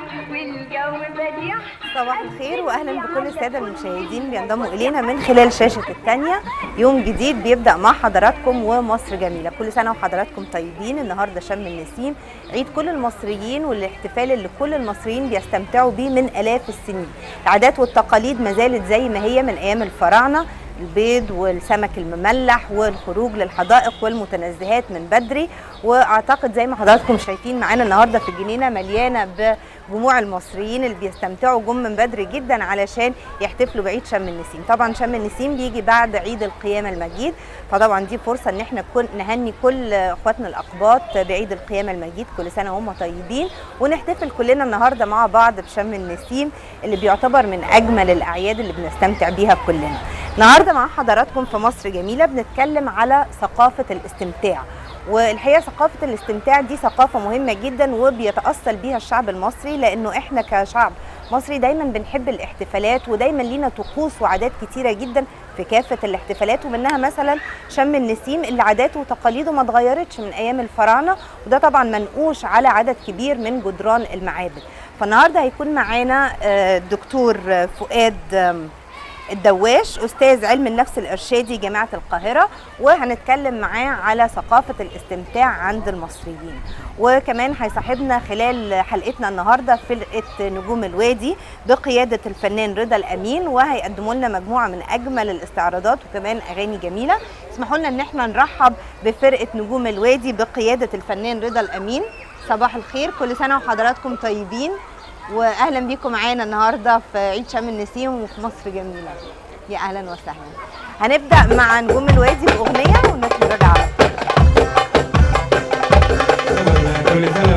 والجو بديع صباح الخير واهلا بكل الساده المشاهدين بينضموا الينا من خلال شاشه الثانيه يوم جديد بيبدا مع حضراتكم ومصر جميله كل سنه وحضراتكم طيبين النهارده شم النسيم عيد كل المصريين والاحتفال اللي كل المصريين بيستمتعوا بيه من الاف السنين العادات والتقاليد ما زالت زي ما هي من ايام الفراعنه البيض والسمك المملح والخروج للحدائق والمتنزهات من بدري واعتقد زي ما حضراتكم شايفين معانا النهارده في الجنينه مليانه بجموع المصريين اللي بيستمتعوا جم من بدري جدا علشان يحتفلوا بعيد شم النسيم طبعا شم النسيم بيجي بعد عيد القيامه المجيد فطبعا دي فرصه ان احنا كن نهني كل اخواتنا الاقباط بعيد القيامه المجيد كل سنه وهم طيبين ونحتفل كلنا النهارده مع بعض بشم النسيم اللي بيعتبر من اجمل الاعياد اللي بنستمتع بيها كلنا النهارده مع حضراتكم في مصر جميله بنتكلم على ثقافه الاستمتاع والحقيقه ثقافه الاستمتاع دي ثقافه مهمه جدا وبيتاثر بيها الشعب المصري لانه احنا كشعب مصري دايما بنحب الاحتفالات ودايما لينا طقوس وعادات كتيره جدا في كافه الاحتفالات ومنها مثلا شم النسيم اللي عاداته وتقاليده ما اتغيرتش من ايام الفراعنه وده طبعا منقوش على عدد كبير من جدران المعابد فالنهارده هيكون معانا الدكتور فؤاد الدواش استاذ علم النفس الارشادي جامعه القاهره وهنتكلم معاه على ثقافه الاستمتاع عند المصريين وكمان هيصاحبنا خلال حلقتنا النهارده فرقه نجوم الوادي بقياده الفنان رضا الامين وهيقدموا لنا مجموعه من اجمل الاستعراضات وكمان اغاني جميله اسمحوا لنا ان احنا نرحب بفرقه نجوم الوادي بقياده الفنان رضا الامين صباح الخير كل سنه وحضراتكم طيبين واهلا بيكم معانا النهارده في عيد شم النسيم وفي مصر جميله يا اهلا وسهلا هنبدا مع نجوم الوادي باغنيه ونرجع على طول كل سنه